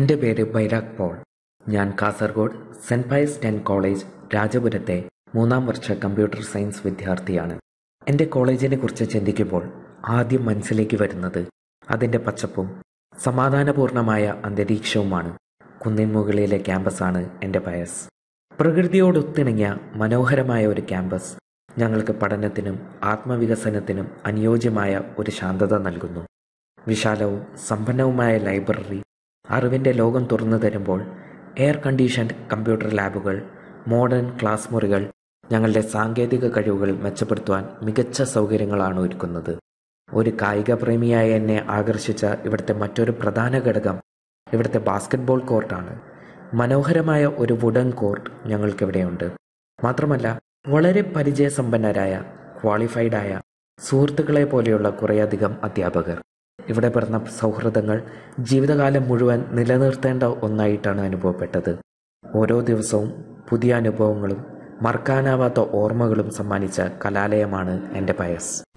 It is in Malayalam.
എൻ്റെ പേര് ബൈരാഗ് പോൾ ഞാൻ Kasaragod saint Pius ten college രാജപുരത്തെ മൂന്നാം വർഷ കമ്പ്യൂട്ടർ സയൻസ് വിദ്യാർത്ഥിയാണ് എൻ്റെ കോളേജിനെ കുറിച്ച് ചിന്തിക്കുമ്പോൾ ആദ്യം മനസ്സിലേക്ക് വരുന്നത് അതിൻ്റെ പച്ചപ്പും സമാധാനപൂർണമായ അന്തരീക്ഷവുമാണ് കുന്നിൻ മുകളിലെ ക്യാമ്പസാണ് എൻ്റെ പയസ് പ്രകൃതിയോടൊത്തിണങ്ങിയ മനോഹരമായ ഒരു ക്യാമ്പസ് ഞങ്ങൾക്ക് പഠനത്തിനും ആത്മവികസനത്തിനും അനുയോജ്യമായ ഒരു ശാന്തത നൽകുന്നു വിശാലവും സമ്പന്നവുമായ ലൈബ്രറി അറിവിൻ്റെ ലോകം തുറന്നു തരുമ്പോൾ എയർ കണ്ടീഷൻഡ് കമ്പ്യൂട്ടർ ലാബുകൾ മോഡേൺ ക്ലാസ് മുറികൾ ഞങ്ങളുടെ സാങ്കേതിക കഴിവുകൾ മെച്ചപ്പെടുത്തുവാൻ മികച്ച സൗകര്യങ്ങളാണ് ഒരുക്കുന്നത് ഒരു കായിക പ്രേമിയായ എന്നെ ആകർഷിച്ച ഇവിടുത്തെ മറ്റൊരു പ്രധാന ഘടകം ഇവിടുത്തെ ബാസ്കറ്റ്ബോൾ കോർട്ടാണ് മനോഹരമായ ഒരു വുഡൻ കോർട്ട് ഞങ്ങൾക്കിവിടെയുണ്ട് മാത്രമല്ല വളരെ പരിചയസമ്പന്നരായ ക്വാളിഫൈഡായ സുഹൃത്തുക്കളെ പോലെയുള്ള കുറേയധികം അധ്യാപകർ ഇവിടെ പിറന്ന സൗഹൃദങ്ങൾ ജീവിതകാലം മുഴുവൻ നിലനിർത്തേണ്ട ഒന്നായിട്ടാണ് അനുഭവപ്പെട്ടത് ഓരോ ദിവസവും പുതിയ അനുഭവങ്ങളും മറക്കാനാവാത്ത ഓർമ്മകളും സമ്മാനിച്ച കലാലയമാണ് എൻ്റെ പയസ്